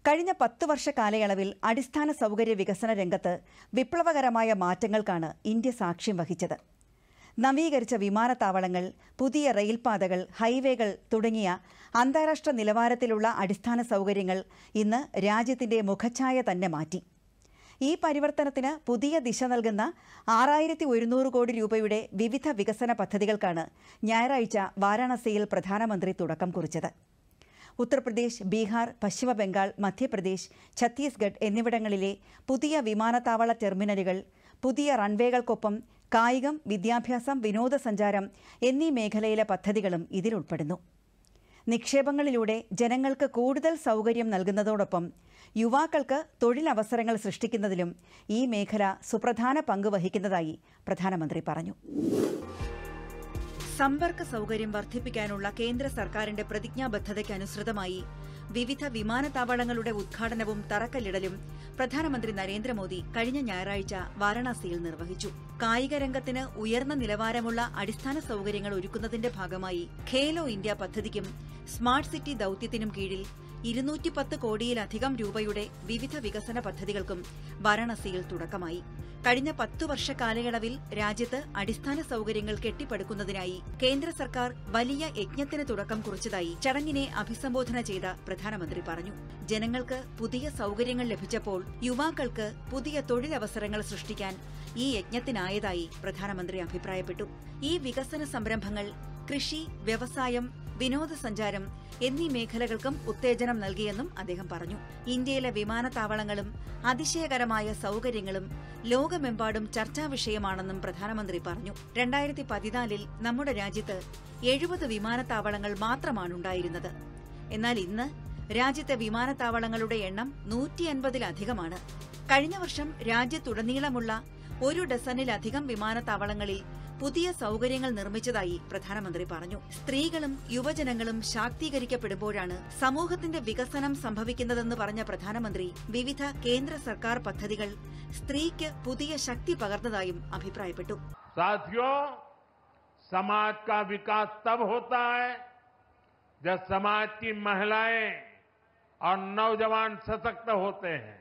കഴിഞ്ഞ പത്ത് വർഷ കാലയളവിൽ അടിസ്ഥാന സൗകര്യ വികസന രംഗത്ത് വിപ്ലവകരമായ മാറ്റങ്ങൾക്കാണ് ഇന്ത്യ സാക്ഷ്യം വഹിച്ചത് നവീകരിച്ച വിമാനത്താവളങ്ങൾ പുതിയ റെയിൽപാതകൾ ഹൈവേകൾ തുടങ്ങിയ അന്താരാഷ്ട്ര നിലവാരത്തിലുള്ള അടിസ്ഥാന സൗകര്യങ്ങൾ ഇന്ന് രാജ്യത്തിന്റെ മുഖഛായ തന്നെ മാറ്റി ഈ പരിവർത്തനത്തിന് പുതിയ ദിശ നൽകുന്ന ആറായിരത്തി ഒരുന്നൂറ് കോടി രൂപയുടെ വിവിധ വികസന പദ്ധതികൾക്കാണ് ഞായറാഴ്ച വാരാണസിയിൽ പ്രധാനമന്ത്രി തുടക്കം കുറിച്ചത് ഉത്തർപ്രദേശ് ബീഹാർ പശ്ചിമബംഗാൾ മധ്യപ്രദേശ് ഛത്തീസ്ഗഡ് എന്നിവിടങ്ങളിലെ പുതിയ വിമാനത്താവള ടെർമിനലുകൾ പുതിയ റൺവേകൾക്കൊപ്പം കായികം വിദ്യാഭ്യാസം വിനോദസഞ്ചാരം എന്നീ മേഖലയിലെ പദ്ധതികളും ഇതിലുൾപ്പെടുന്നു നിക്ഷേപങ്ങളിലൂടെ ജനങ്ങൾക്ക് കൂടുതൽ സൗകര്യം നൽകുന്നതോടൊപ്പം യുവാക്കൾക്ക് തൊഴിലവസരങ്ങൾ സൃഷ്ടിക്കുന്നതിലും ഈ മേഖല സുപ്രധാന പങ്ക് വഹിക്കുന്നതായി പ്രധാനമന്ത്രി പറഞ്ഞു സമ്പർക്ക സൗകര്യം വർദ്ധിപ്പിക്കാനുള്ള കേന്ദ്ര സർക്കാരിന്റെ പ്രതിജ്ഞാബദ്ധതയ്ക്കനുസൃതമായി വിവിധ വിമാനത്താവളങ്ങളുടെ ഉദ്ഘാടനവും തറക്കല്ലിടലും പ്രധാനമന്ത്രി നരേന്ദ്രമോദി കഴിഞ്ഞ ഞായറാഴ്ച വാരണാസിയിൽ നിർവഹിച്ചു കായിക രംഗത്തിന് ഉയർന്ന നിലവാരമുള്ള അടിസ്ഥാന സൗകര്യങ്ങൾ ഒരുക്കുന്നതിന്റെ ഭാഗമായി ഖേലോ ഇന്ത്യ പദ്ധതിക്കും സ്മാർട്ട് സിറ്റി ദൌത്യത്തിനും കീഴിൽ ഇരുന്നൂറ്റി പത്ത് കോടിയിലധികം രൂപയുടെ വിവിധ വികസന പദ്ധതികൾക്കും വാരാണസിയിൽ തുടക്കമായി കഴിഞ്ഞ പത്തു വർഷ കാലയളവിൽ രാജ്യത്ത് അടിസ്ഥാന സൗകര്യങ്ങൾ കെട്ടിപ്പടുക്കുന്നതിനായി കേന്ദ്ര സർക്കാർ വലിയ യജ്ഞത്തിന് തുടക്കം കുറിച്ചതായി ചടങ്ങിനെ അഭിസംബോധന ചെയ്ത പ്രധാനമന്ത്രി പറഞ്ഞു ജനങ്ങൾക്ക് പുതിയ സൗകര്യങ്ങൾ ലഭിച്ചപ്പോൾ യുവാക്കൾക്ക് പുതിയ തൊഴിലവസരങ്ങൾ സൃഷ്ടിക്കാൻ ഈ യജ്ഞത്തിനായതായി പ്രധാനമന്ത്രി അഭിപ്രായപ്പെട്ടു ഈ വികസന സംരംഭങ്ങൾ കൃഷി വ്യവസായം വിനോദസഞ്ചാരം എന്നീ മേഖലകൾക്കും ഉത്തേജനം നൽകിയെന്നും അദ്ദേഹം പറഞ്ഞു ഇന്ത്യയിലെ വിമാനത്താവളങ്ങളും അതിശയകരമായ സൗകര്യങ്ങളും ലോകമെമ്പാടും ചർച്ചാ വിഷയമാണെന്നും പ്രധാനമന്ത്രി പറഞ്ഞു രണ്ടായിരത്തി പതിനാലിൽ നമ്മുടെ രാജ്യത്ത് എഴുപത് വിമാനത്താവളങ്ങൾ മാത്രമാണുണ്ടായിരുന്നത് എന്നാൽ ഇന്ന് രാജ്യത്തെ വിമാനത്താവളങ്ങളുടെ എണ്ണം നൂറ്റി അൻപതിലധികമാണ് കഴിഞ്ഞ വർഷം രാജ്യത്തുടനീളമുള്ള ഒരു ഡസനിലധികം വിമാനത്താവളങ്ങളിൽ പുതിയ സൗകര്യങ്ങൾ നിർമ്മിച്ചതായി പ്രധാനമന്ത്രി പറഞ്ഞു സ്ത്രീകളും യുവജനങ്ങളും ശാക്തീകരിക്കപ്പെടുമ്പോഴാണ് സമൂഹത്തിന്റെ വികസനം സംഭവിക്കുന്നതെന്ന് പറഞ്ഞ പ്രധാനമന്ത്രി വിവിധ കേന്ദ്ര സർക്കാർ പദ്ധതികൾ സ്ത്രീക്ക് പുതിയ ശക്തി പകർന്നതായും അഭിപ്രായപ്പെട്ടു साथियों समाज का विकास तब होता है जब समाज की महिलाएं और नौजवान सशक्त होते हैं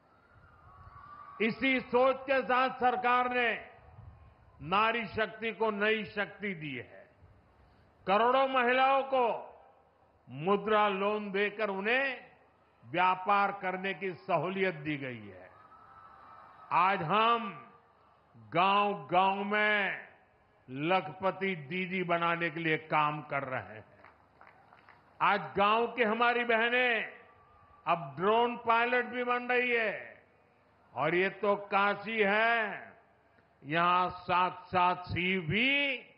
इसी सोच के साथ सरकार ने नारी शक्ति को नई शक्ति दी है करोड़ों महिलाओं को मुद्रा लोन देकर उन्हें व्यापार करने की सहूलियत दी गई है आज हम गांव गांव में लखपति दीदी बनाने के लिए काम कर रहे हैं आज गांव की हमारी बहनें अब ड्रोन पायलट भी बन रही है और ये तो काशी है यहां साक्षात शिव भी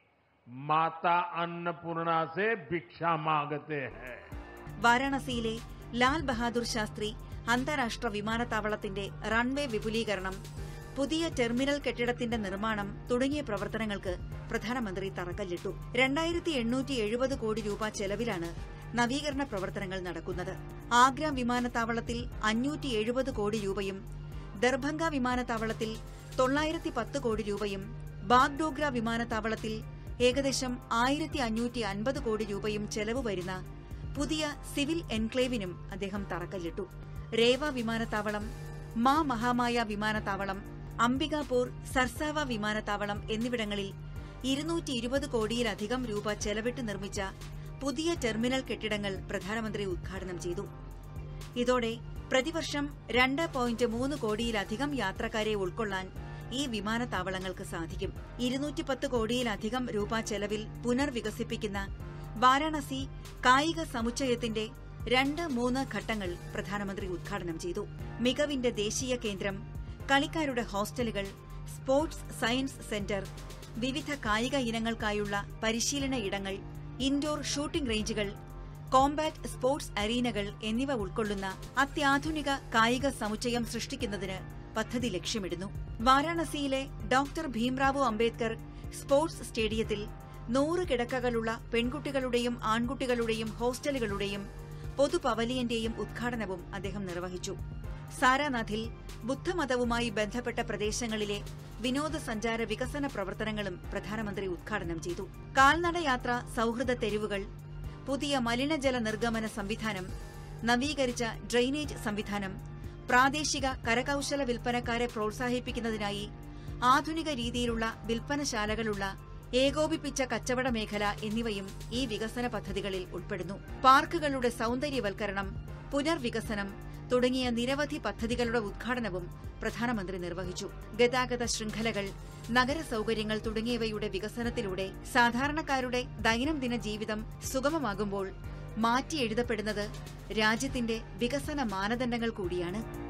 माता अन्नपूर्णा से भिक्षा मांगते हैं വാരാണസിയിലെ ലാൽ ബഹാദൂർ ശാസ്ത്രി അന്താരാഷ്ട്ര വിമാനത്താവളത്തിന്റെ റൺവേ വിപുലീകരണം പുതിയ ടെർമിനൽ കെട്ടിടത്തിന്റെ നിർമ്മാണം തുടങ്ങിയ പ്രവർത്തനങ്ങൾക്ക് പ്രധാനമന്ത്രി തറക്കല്ലിട്ടു രണ്ടായിരത്തി എണ്ണൂറ്റി എഴുപത് കോടി രൂപ ചെലവിലാണ് നവീകരണ പ്രവർത്തനങ്ങൾ നടക്കുന്നത് ആഗ്ര വിമാനത്താവളത്തിൽ അഞ്ഞൂറ്റി എഴുപത് കോടി രൂപയും ദർഭംഗ വിമാനത്താവളത്തിൽ തൊള്ളായിരത്തി പത്ത് കോടി രൂപയും ബാഗ്ഡോഗ്ര വിമാനത്താവളത്തിൽ ഏകദേശം ആയിരത്തി അഞ്ഞൂറ്റി അൻപത് കോടി രൂപയും ചെലവ് വരുന്ന പുതിയ സിവിൽ എൻക്ലേവിനും അദ്ദേഹം തറക്കല്ലിട്ടു രേവ വിമാനത്താവളം മാ മഹാമായ വിമാനത്താവളം അംബികാപൂർ സർസാവ വിമാനത്താവളം എന്നിവിടങ്ങളിൽ ഇരുന്നൂറ്റി ഇരുപത് കോടിയിലധികം രൂപ ചെലവിട്ട് നിർമ്മിച്ച പുതിയ ടെർമിനൽ കെട്ടിടങ്ങൾ പ്രധാനമന്ത്രി ഉദ്ഘാടനം ചെയ്തു ഇതോടെ പ്രതിവർഷം രണ്ട് പോയിന്റ് മൂന്ന് കോടിയിലധികം യാത്രക്കാരെ ഉൾക്കൊള്ളാൻ ഈ വിമാനത്താവളങ്ങൾക്ക് സാധിക്കും ഇരുന്നൂറ്റിപ്പത്ത് കോടിയിലധികം രൂപ ചെലവിൽ പുനർവികസിപ്പിക്കുന്ന വാരാണസി കായിക സമുച്ചയത്തിന്റെ രണ്ട് മൂന്ന് ഘട്ടങ്ങൾ പ്രധാനമന്ത്രി ഉദ്ഘാടനം ചെയ്തു മികവിന്റെ ദേശീയ കേന്ദ്രം കളിക്കാരുടെ ഹോസ്റ്റലുകൾ സ്പോർട്സ് സയൻസ് സെന്റർ വിവിധ കായിക ഇനങ്ങൾക്കായുള്ള പരിശീലന ഇടങ്ങൾ ഇൻഡോർ ഷൂട്ടിംഗ് റേഞ്ചുകൾ കോംബാറ്റ് സ്പോർട്സ് അരീനകൾ എന്നിവ ഉൾക്കൊള്ളുന്ന അത്യാധുനിക കായിക സമുച്ചയം സൃഷ്ടിക്കുന്നതിന് പദ്ധതി ലക്ഷ്യമിടുന്നു വാരാണസിയിലെ ഡോക്ടർ ഭീംറാവു അംബേദ്കർ സ്പോർട്സ് സ്റ്റേഡിയത്തിൽ നൂറ് കിടക്കകളുള്ള പെൺകുട്ടികളുടെയും ആൺകുട്ടികളുടെയും ഹോസ്റ്റലുകളുടെയും പൊതു പവലിയന്റെയും ഉദ്ഘാടനവും അദ്ദേഹം നിർവഹിച്ചു സാരാനാഥിൽ ബുദ്ധമതവുമായി ബന്ധപ്പെട്ട പ്രദേശങ്ങളിലെ വിനോദസഞ്ചാര വികസന പ്രവർത്തനങ്ങളും പ്രധാനമന്ത്രി ഉദ്ഘാടനം ചെയ്തു കാൽനടയാത്ര സൌഹൃദ തെരുവുകൾ പുതിയ മലിനജല നിർഗമന സംവിധാനം നവീകരിച്ച ഡ്രെയിനേജ് സംവിധാനം പ്രാദേശിക കരകൌശല വിൽപ്പനക്കാരെ പ്രോത്സാഹിപ്പിക്കുന്നതിനായി ആധുനിക രീതിയിലുള്ള വിൽപ്പനശാലകളുള്ള ഏകോപിപ്പിച്ച കച്ചവട മേഖല എന്നിവയും ഈ വികസന പദ്ധതികളിൽ ഉൾപ്പെടുന്നു പാർക്കുകളുടെ സൌന്ദര്യവൽക്കരണം പുനർവികസനം തുടങ്ങിയ നിരവധി പദ്ധതികളുടെ ഉദ്ഘാടനവും പ്രധാനമന്ത്രി നിർവഹിച്ചു ഗതാഗത ശൃംഖലകൾ നഗര സൌകര്യങ്ങൾ തുടങ്ങിയവയുടെ വികസനത്തിലൂടെ സാധാരണക്കാരുടെ ദൈനംദിന ജീവിതം സുഗമമാകുമ്പോൾ മാറ്റിയെഴുതപ്പെടുന്നത് രാജ്യത്തിന്റെ വികസന മാനദണ്ഡങ്ങൾ കൂടിയാണ്